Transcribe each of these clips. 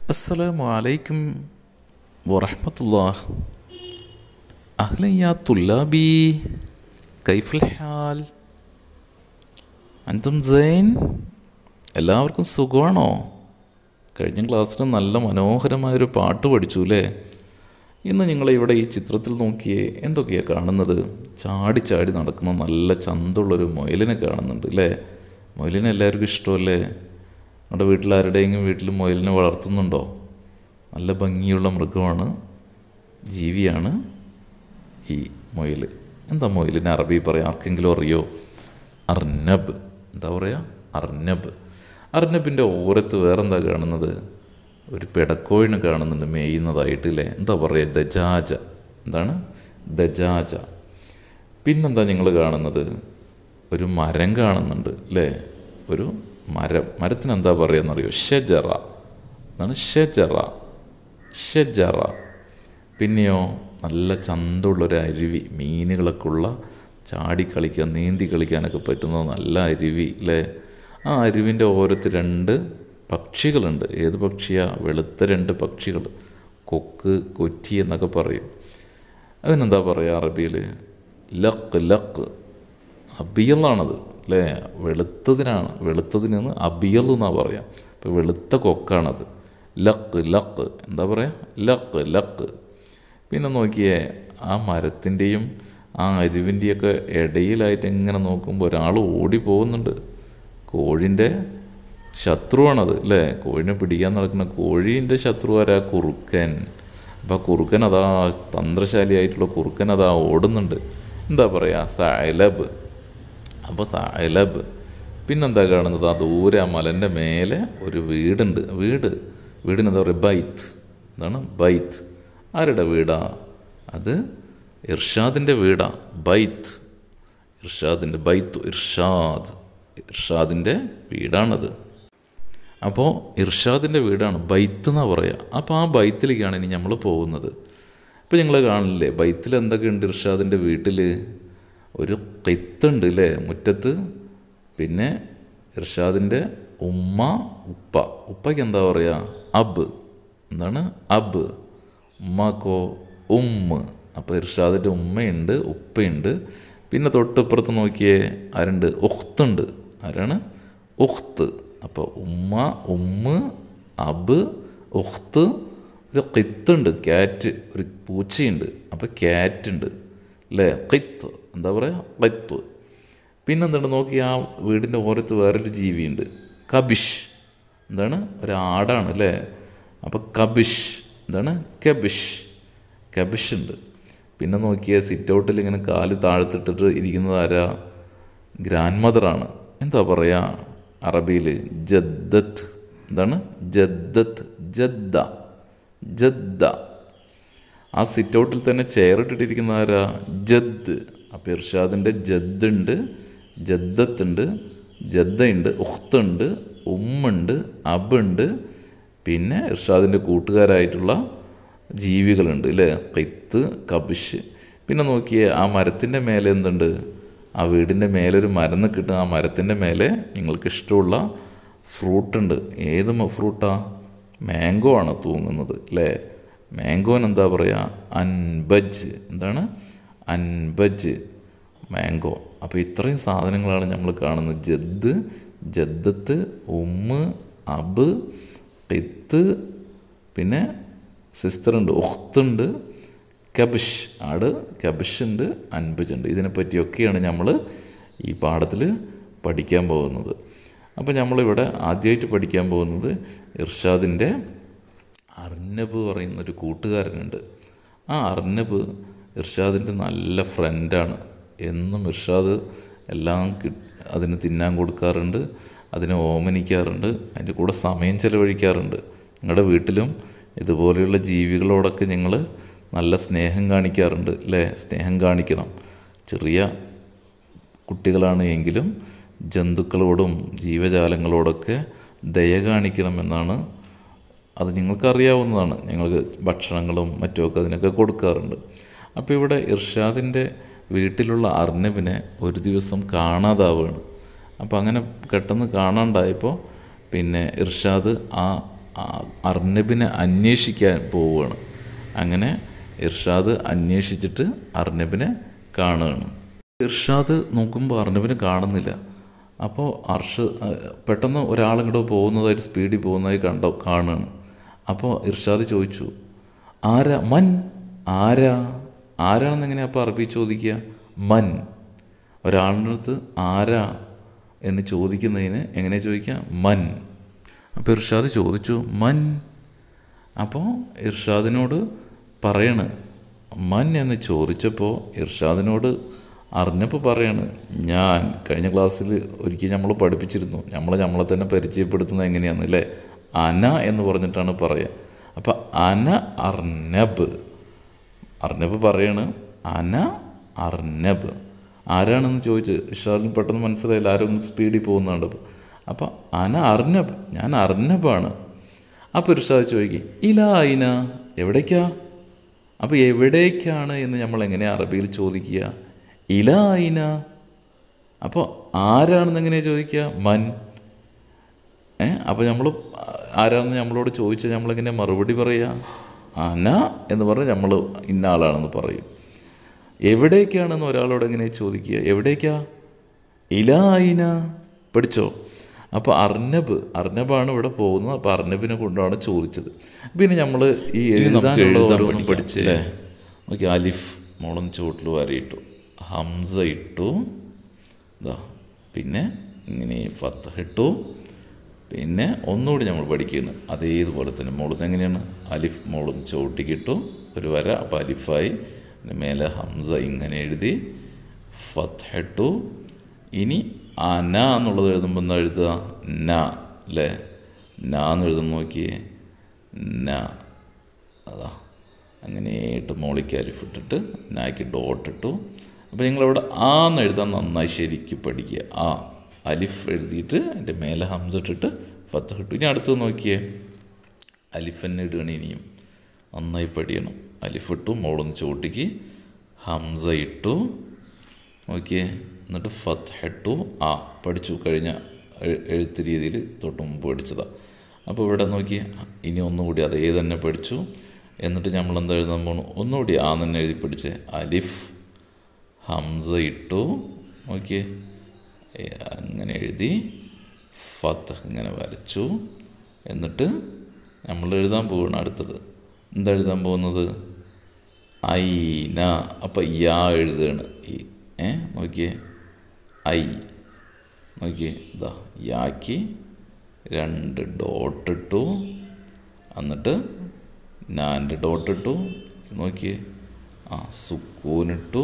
السلام عليكم ورحمة الله أهلا يا طلابي كيف الحال അൻതും സൈൻ എല്ലാവർക്കും സുഖമാണോ കഴിഞ്ഞ ക്ലാസ്സിൽ നല്ല മനോഹരമായൊരു പാട്ട് പഠിച്ചു അല്ലേ ഇന്ന് നിങ്ങൾ ഇവിടെ ഈ ചിത്രത്തിൽ നോക്കിയേ എന്തൊക്കെയാണ് കാണുന്നത് ചാടി ചാടി നടക്കുന്ന നല്ല ചന്തമുള്ളൊരു മുയലിനെ കാണുന്നുണ്ട് അല്ലേ മുയലിനെ എല്ലാവർക്കും ഇഷ്ടമല്ലേ നമ്മുടെ വീട്ടിലാരുടെയെങ്കിലും വീട്ടിൽ മുയലിനെ വളർത്തുന്നുണ്ടോ നല്ല ഭംഗിയുള്ള മൃഗമാണ് ജീവിയാണ് ഈ മുയൽ എന്താ മുയലിന് അറബി പറയാം ആർക്കെങ്കിലും അറിയോ അർനബ് എന്താ പറയുക അർനബ് അർനബിൻ്റെ ഓരത്ത് വേറെന്താ കാണുന്നത് ഒരു പെടക്കോഴിനെ കാണുന്നുണ്ട് മേയുന്നതായിട്ട് അല്ലേ എന്താ പറയുക ദജാജ എന്താണ് ദജാജ പിന്നെന്താ നിങ്ങൾ കാണുന്നത് ഒരു മരം കാണുന്നുണ്ട് അല്ലേ ഒരു മരം മരത്തിന് എന്താ പറയുകയെന്നറിയോ ഷെജറ എന്താണ് ഷെജറ ഷെജറ പിന്നെയോ നല്ല ചന്തമുള്ളൊരു അരുവി മീനുകളൊക്കെ ഉള്ള ചാടി കളിക്കാൻ നീന്തി കളിക്കാനൊക്കെ പറ്റുന്ന നല്ല അരുവി അല്ലേ ആ അരുവിൻ്റെ ഓരത്ത് രണ്ട് പക്ഷികളുണ്ട് ഏത് പക്ഷിയാ വെളുത്ത രണ്ട് പക്ഷികൾ കൊക്ക് കൊറ്റി എന്നൊക്കെ പറയും അതിനെന്താ പറയുക അറബിയിൽ ലക്ക് ലക്ക് അബിയലാണത് അല്ലേ വെളുത്തതിനാണ് വെളുത്തതിന് നിന്ന് അബിയൽ എന്നാണ് പറയുക ഇപ്പോൾ വെളുത്ത കൊക്കാണത് ലക്ക് ലക്ക് എന്താ പറയുക ലക്ക് ലക്ക് പിന്നെ നോക്കിയേ ആ മരത്തിൻ്റെയും ആ അരുവിൻ്റെയൊക്കെ ഇടയിലായിട്ട് ഇങ്ങനെ നോക്കുമ്പോൾ ഒരാൾ ഓടി പോകുന്നുണ്ട് കോഴിൻ്റെ ശത്രുവാണത് അല്ലേ കോഴിനെ പിടിക്കാൻ നടക്കുന്ന കോഴീൻ്റെ ശത്രു ആരാ കുറുക്കൻ അപ്പോൾ ആ കുറുക്കൻ അതാ തന്ത്രശാലിയായിട്ടുള്ള കുറുക്കൻ അതാ ഓടുന്നുണ്ട് എന്താ പറയുക സൈലബ് അപ്പോൾ സൈലബ് പിന്നെന്താ കാണുന്നത് ആ ദൂരെ ആ മലൻ്റെ മേലെ ഒരു വീടുണ്ട് വീട് വീടിന് എന്താ പറയുക ബൈത്ത് എന്താണ് ബൈത്ത് ആരുടെ വീടാ അത് ഇർഷാദിൻ്റെ വീടാ ബൈത്ത് ഇർഷാദിൻ്റെ ബൈത്ത് ഇർഷാദ് ഇർഷാദിൻ്റെ വീടാണത് അപ്പോൾ ഇർഷാദിൻ്റെ വീടാണ് ബൈത്ത് എന്നാണ് പറയുക അപ്പോൾ ആ ബൈത്തിലേക്കാണ് ഇനി നമ്മൾ പോകുന്നത് ഇപ്പോൾ ഞങ്ങൾ കാണില്ലേ ബൈത്തിൽ എന്തൊക്കെയുണ്ട് ഇർഷാദിൻ്റെ വീട്ടിൽ ഒരു കെത്തുണ്ട് അല്ലേ മുറ്റത്ത് പിന്നെ ഇർഷാദിൻ്റെ ഉമ്മ ഉപ്പ ഉപ്പയ്ക്ക് എന്താ പറയുക അബ് എന്താണ് അബ് ഉമ്മാക്കോ ഉമ്മ് അപ്പോൾ ഇർഷാദിൻ്റെ ഉമ്മയുണ്ട് ഉപ്പയുണ്ട് പിന്നെ തൊട്ടിപ്പുറത്ത് നോക്കിയേ ആരുണ്ട് ഉഖ്തുണ്ട് ആരാണ് ഉഖ്ത്ത് അപ്പോൾ ഉമ്മ ഉമ്മ് അബ് ഉഖ്ത്ത് ഒരു കിത്തുണ്ട് ക്യാറ്റ് ഒരു പൂച്ചയുണ്ട് അപ്പോൾ ക്യാറ്റ് ഉണ്ട് അല്ലേ കിത്ത് എന്താ പറയുക കിത്ത് പിന്നെന്താണ് നോക്കി ആ വീടിൻ്റെ ഓരത്ത് വേറൊരു ജീവിയുണ്ട് കബിഷ് എന്താണ് ഒരു ആടാണ് അല്ലേ അപ്പോൾ കബിഷ് എന്താണ് കബിഷ് കബിഷ് ഉണ്ട് പിന്നെ നോക്കിയാൽ സിറ്റ് ഔട്ടിൽ ഇങ്ങനെ കാല് താഴ്ത്തിട്ടിട്ട് ഇരിക്കുന്നത് ആരാ ഗ്രാൻഡ് മദറാണ് എന്താ പറയുക അറബിയിൽ ജദ്ദത്ത് എന്താണ് ജദ്ദത്ത് ജദ്ദ ജദ്ദ ആ സിറ്റ് ഔട്ടിൽ തന്നെ ചെയർ ഇട്ടിട്ടിരിക്കുന്ന ആരാ ജദ് അപ്പോൾ ഇർഷാദിൻ്റെ ജദ്ദുണ്ട് ജദ്ദത്തുണ്ട് ജദ്ദയുണ്ട് ഉഖ്തുണ്ട് ഉമ്മുണ്ട് അബുണ്ട് പിന്നെ ഇർഷാദിൻ്റെ കൂട്ടുകാരായിട്ടുള്ള ജീവികളുണ്ട് അല്ലേ കൈത്ത് കബിഷ് പിന്നെ നോക്കിയേ ആ മരത്തിൻ്റെ മേലെ എന്തുണ്ട് ആ വീടിൻ്റെ മേലെ ഒരു മരം കിട്ടും ആ മരത്തിൻ്റെ മേലെ നിങ്ങൾക്ക് ഇഷ്ടമുള്ള ഫ്രൂട്ടുണ്ട് ഏത് ഫ്രൂട്ടാ മാംഗോ ആണ് തൂങ്ങുന്നത് അല്ലേ മാംഗോന് എന്താ പറയുക അൻബജ് എന്താണ് അൻബജ് മാംഗോ അപ്പോൾ ഇത്രയും സാധനങ്ങളാണ് നമ്മൾ കാണുന്നത് ജദ് ജദ്ദത്ത് ഉമ്മ് അബ് കിത്ത് പിന്നെ സിസ്റ്ററുണ്ട് ഉഖ്തുണ്ട് കബിഷ് ആട് കബിഷ് ഉണ്ട് അൻപജ് ഉണ്ട് ഇതിനെ പറ്റിയൊക്കെയാണ് നമ്മൾ ഈ പാഠത്തിൽ പഠിക്കാൻ പോകുന്നത് അപ്പോൾ നമ്മളിവിടെ ആദ്യമായിട്ട് പഠിക്കാൻ പോകുന്നത് ഇർഷാദിൻ്റെ അർനബ് പറയുന്നൊരു കൂട്ടുകാരനുണ്ട് ആ അർനബ് ഇർഷാദിൻ്റെ നല്ല ഫ്രണ്ടാണ് എന്നും ഇർഷാദ് എല്ലാം കി അതിന് തിന്നാൻ കൊടുക്കാറുണ്ട് അതിനെ ഓമനിക്കാറുണ്ട് അതിൻ്റെ കൂടെ സമയം ചെലവഴിക്കാറുണ്ട് നിങ്ങളുടെ വീട്ടിലും ഇതുപോലെയുള്ള ജീവികളോടൊക്കെ നിങ്ങൾ നല്ല സ്നേഹം കാണിക്കാറുണ്ട് അല്ലേ സ്നേഹം കാണിക്കണം ചെറിയ കുട്ടികളാണ് എങ്കിലും ജന്തുക്കളോടും ജീവജാലങ്ങളോടൊക്കെ ദയ കാണിക്കണമെന്നാണ് അത് നിങ്ങൾക്കറിയാവുന്നതാണ് ഞങ്ങൾക്ക് ഭക്ഷണങ്ങളും മറ്റുമൊക്കെ അതിനൊക്കെ കൊടുക്കാറുണ്ട് അപ്പോൾ ഇവിടെ ഇർഷാദിൻ്റെ വീട്ടിലുള്ള അർണബിനെ ഒരു ദിവസം കാണാതാവുകയാണ് അപ്പോൾ അങ്ങനെ പെട്ടെന്ന് കാണാണ്ടായപ്പോൾ പിന്നെ ഇർഷാദ് ആ ആ- അർണബിനെ അന്വേഷിക്കാൻ പോവുകയാണ് അങ്ങനെ ഇർഷാദ് അന്വേഷിച്ചിട്ട് അർണബിനെ കാണുകയാണ് ഇർഷാദ് നോക്കുമ്പോൾ അർണബിനെ കാണുന്നില്ല അപ്പോൾ അർഷ പെട്ടെന്ന് ഒരാളിങ്ങോട്ട് പോകുന്നതായിട്ട് സ്പീഡിൽ പോകുന്നതായി കണ്ടോ കാണുകയാണ് അപ്പോൾ ഇർഷാദ് ചോദിച്ചു ആരാ മൻ ആരാ ആരാണെന്ന് എങ്ങനെയാ അപ്പോൾ അറബി ചോദിക്കുക മൻ ഒരാളുടെ അടുത്ത് ആരാ എന്ന് ചോദിക്കുന്നതിന് എങ്ങനെ ചോദിക്കുക മൻ അപ്പോൾ ഇർഷാദ് ചോദിച്ചു മൻ അപ്പോൾ ഇർഷാദിനോട് പറയണ് മൻ എന്ന് ചോദിച്ചപ്പോൾ ഇർഷാദിനോട് അറിഞ്ഞപ്പോൾ പറയാണ് ഞാൻ കഴിഞ്ഞ ക്ലാസ്സിൽ ഒരിക്കൽ നമ്മൾ പഠിപ്പിച്ചിരുന്നു നമ്മൾ നമ്മളെ തന്നെ പരിചയപ്പെടുത്തുന്നത് എങ്ങനെയാന്ന് അല്ലേ അന എന്ന് പറഞ്ഞിട്ടാണ് പറയുക അപ്പം അന അർനബ് അർനബ് പറയാണ് അന അർനബ് ആരാണെന്ന് ചോദിച്ച് ഇഷാറിന് പെട്ടെന്ന് മനസ്സിലായില്ല ആരും സ്പീഡിൽ പോകുന്നുണ്ട് അപ്പം അന അർനബ് ഞാൻ അർനബാണ് അപ്പോൾ ഇർഷാദ് ചോദിക്കും ഇല അയിന എവിടേക്കാ അപ്പോൾ എവിടേക്കാണ് എന്ന് നമ്മൾ എങ്ങനെയാണ് അറബിയിൽ ചോദിക്കുക ഇല അയിന അപ്പോൾ ആരാണെന്ന് എങ്ങനെയാണ് ചോദിക്കുക മൻ ഏ അപ്പോൾ നമ്മൾ ആരാണെന്ന് നമ്മളോട് ചോദിച്ചാൽ നമ്മളെങ്ങനെ മറുപടി പറയുക അന എന്ന് പറഞ്ഞാൽ നമ്മൾ ഇന്ന ആളാണെന്ന് പറയും എവിടേക്കാണെന്ന് ഒരാളോട് എങ്ങനെ ചോദിക്കുക എവിടേക്കാ ഇല അയിന പഠിച്ചോ അപ്പോൾ അർണബ് അർണബാണ് ഇവിടെ പോകുന്നത് അപ്പോൾ അർണബിനെ കൊണ്ടാണ് ചോദിച്ചത് പിന്നെ നമ്മൾ ഈ എഴുതാനുള്ള ഓരോന്നും പഠിച്ച് ഓക്കെ അലിഫ് മോളം ചുവട്ടിൽ വരയിട്ടു ഹംസ ഇട്ടു ഇതാ പിന്നെ ഇങ്ങനെ ഫത്ത് ഇട്ടു പിന്നെ ഒന്നുകൂടി നമ്മൾ പഠിക്കുന്നു അതേതുപോലെ തന്നെ മോളിന്ന് എങ്ങനെയാണ് അലിഫ് മോളിന്ന് ചവിട്ടിക്കിട്ടു ഒരു വര അപ്പോൾ അലിഫായി പിന്നെ മേലെ ഹംസ ഇങ്ങനെ എഴുതി ഫത്ത് ഇട്ടു ഇനി അന എന്നുള്ളത് എഴുതുമ്പോൾ എന്താ എഴുതുക ന അല്ലേ ന എന്ന് എഴുതുന്ന നോക്കിയേ ന അതാ അങ്ങനെയായിട്ട് മോളിക്ക് അലിഫ് ഇട്ടിട്ട് നാക്കി ഡോട്ട് ഇട്ടു അപ്പോൾ നിങ്ങളവിടെ ആ എന്ന് എഴുതാൻ നന്നായി ശരിക്ക് പഠിക്കുക ആ അലിഫ് എഴുതിയിട്ട് അതിൻ്റെ മേലെ ഹംസ ഇട്ടിട്ട് ഫത്ത് ഇട്ടു ഇനി അടുത്ത് നോക്കിയേ അലിഫ് തന്നെ ഇടുകയാണ് ഇനിയും നന്നായി പഠിക്കണം അലിഫ് ഇട്ടു മോളൊന്ന് ചോട്ടിക്ക് ഹംസ ഇട്ടു നോക്കിയേ എന്നിട്ട് ഫത്ത് ഇട്ടു ആ പഠിച്ചു കഴിഞ്ഞ എഴു- എഴുത്ത് രീതിയിൽ തൊട്ട് മുമ്പ് പഠിച്ചതാണ് അപ്പോൾ ഇവിടെ നോക്കി ഇനി ഒന്നുകൂടി അതേ തന്നെ പഠിച്ചു എന്നിട്ട് നമ്മൾ എന്താ എഴുതാൻ പോണു ഒന്നുകൂടി ആ തന്നെ എഴുതി പഠിച്ചേ അലിഫ് ഹംസ ഇട്ടു നോക്കിയേ ഏ, അങ്ങനെ എഴുതി ഫത്ത് ഇങ്ങനെ വരച്ചു എന്നിട്ട് നമ്മൾ എഴുതാൻ പോവുകയാണ് അടുത്തത് എന്താ എഴുതാൻ പോകുന്നത് ഐന അപ്പം യാ എഴുതുകയാണ് ഈ ഏ നോക്കിയേ ഐ നോക്കിയേ ഇതാ യാക്കി രണ്ട് ഡോട്ട് ഇട്ടു എന്നിട്ട് നാൻ്റെ ഡോട്ട് ഇട്ടു നോക്കിയേ ആ സുക്കൂനിട്ടു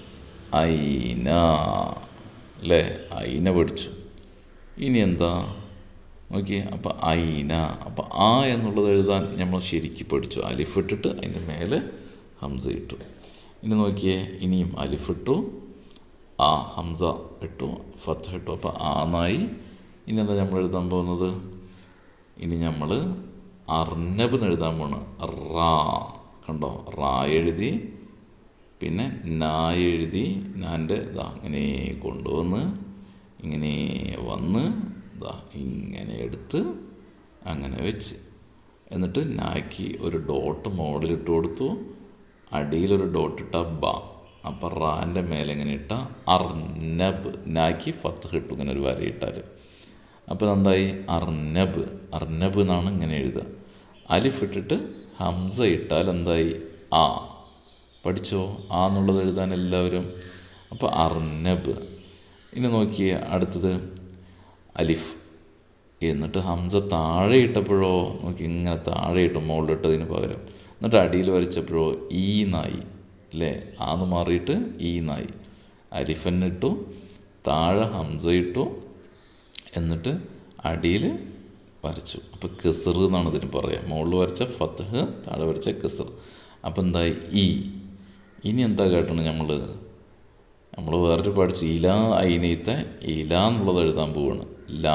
ഐന അല്ലേ ഐന പഠിച്ചു ഇനി എന്താ നോക്കിയേ അപ്പം ഐന അപ്പം ആ എന്നുള്ളത് എഴുതാൻ നമ്മൾ ശരിക്ക് പഠിച്ചു അലിഫ് ഇട്ടിട്ട് അതിൻ്റെ മേലെ ഹംസ ഇട്ടു ഇനി നോക്കിയേ ഇനിയും അലിഫ് ഇട്ടു ആ ഹംസ ഇട്ടു ഫത്ത് ഇട്ടു അപ്പോൾ ആന്നായി ഇനി എന്താ നമ്മൾ എഴുതാൻ പോകുന്നത് ഇനി നമ്മൾ അർനബ് എന്ന് എഴുതാൻ പോണ് റാ കണ്ടോ റാ എഴുതി പിന്നെ നാ എഴുതി നാൻ്റെ ഇതാ ഇങ്ങനെ കൊണ്ടുവന്ന് ഇങ്ങനെ വന്ന് ഇതാ ഇങ്ങനെ എടുത്ത് അങ്ങനെ വെച്ച് എന്നിട്ട് നാക്കി ഒരു ഡോട്ട് മോഡലിട്ട് കൊടുത്തു അടിയിലൊരു ഡോട്ട് ഇട്ട ബ അപ്പം റാൻ്റെ മേലെ ഇങ്ങനെ ഇട്ട അർനബ് നാക്കി ഫത്ത് കിട്ടും ഇങ്ങനെ ഒരു വരയിട്ടാൽ അപ്പോൾ എന്തായി അർനബ് അർനബ് എന്നാണ് ഇങ്ങനെ എഴുതുക അലിഫ് ഇട്ടിട്ട് ഹംസ ഇട്ടാൽ എന്തായി ആ പഠിച്ചോ ആ എന്നുള്ളത് എഴുതാൻ എല്ലാവരും അപ്പോൾ അർനബ് ഇനി നോക്കിയേ അടുത്തത് അലിഫ് എന്നിട്ട് ഹംസ താഴെ ഇട്ടപ്പോഴോ നോക്കി ഇങ്ങനെ താഴെ ഇട്ടു മുകളിലിട്ടതിന് പകരം എന്നിട്ട് അടിയിൽ വരച്ചപ്പോഴോ ഈ നായി അല്ലേ ആന്ന് മാറിയിട്ട് ഈ നായി അലിഫന്നെ ഇട്ടു താഴെ ഹംസ ഇട്ടു എന്നിട്ട് അടിയിൽ വരച്ചു അപ്പോൾ കെസർ എന്നാണ് ഇതിന് പറയുക മുകളിൽ വരച്ച ഫത്തഹ് താഴെ വരച്ച കെസർ അപ്പോൾ എന്തായി ഈ ഇനി എന്താ കേട്ടണം നമ്മൾ നമ്മൾ വേറൊരു പഠിച്ചു ഇല അയിനീത്തെ ഇല എന്നുള്ളത് എഴുതാൻ പോവാണ് ലാ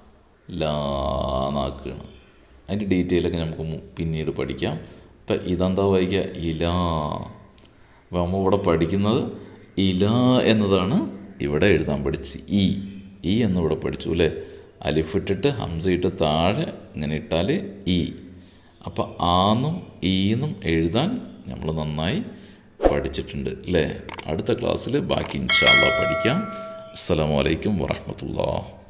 ലാന്നാക്കുകയാണ് അതിൻ്റെ ഡീറ്റെയിലൊക്കെ നമുക്ക് മു- പിന്നീട് പഠിക്കാം ഇപ്പം ഇതെന്താ വായിക്കുക ഇല അപ്പോൾ നമ്മൾ ഇവിടെ പഠിക്കുന്നത് ഇല എന്നതാണ് ഇവിടെ എഴുതാൻ പഠിച്ച് ഈ ഈ എന്നിവിടെ പഠിച്ചു അല്ലേ അലിഫ് ഇട്ടിട്ട് ഹംസ ഇട്ട് താഴെ ഇങ്ങനെ ഇട്ടാൽ ഇ അപ്പോൾ ആന്നും ഈന്നും എഴുതാൻ നമ്മൾ നന്നായി പഠിച്ചിട്ടുണ്ട് അല്ലേ അടുത്ത ക്ലാസ്സിൽ ബാക്കി ഇൻഷാല്ല പഠിക്കാം അസ്സലാമു അലൈക്കും വറഹമത്തുള്ള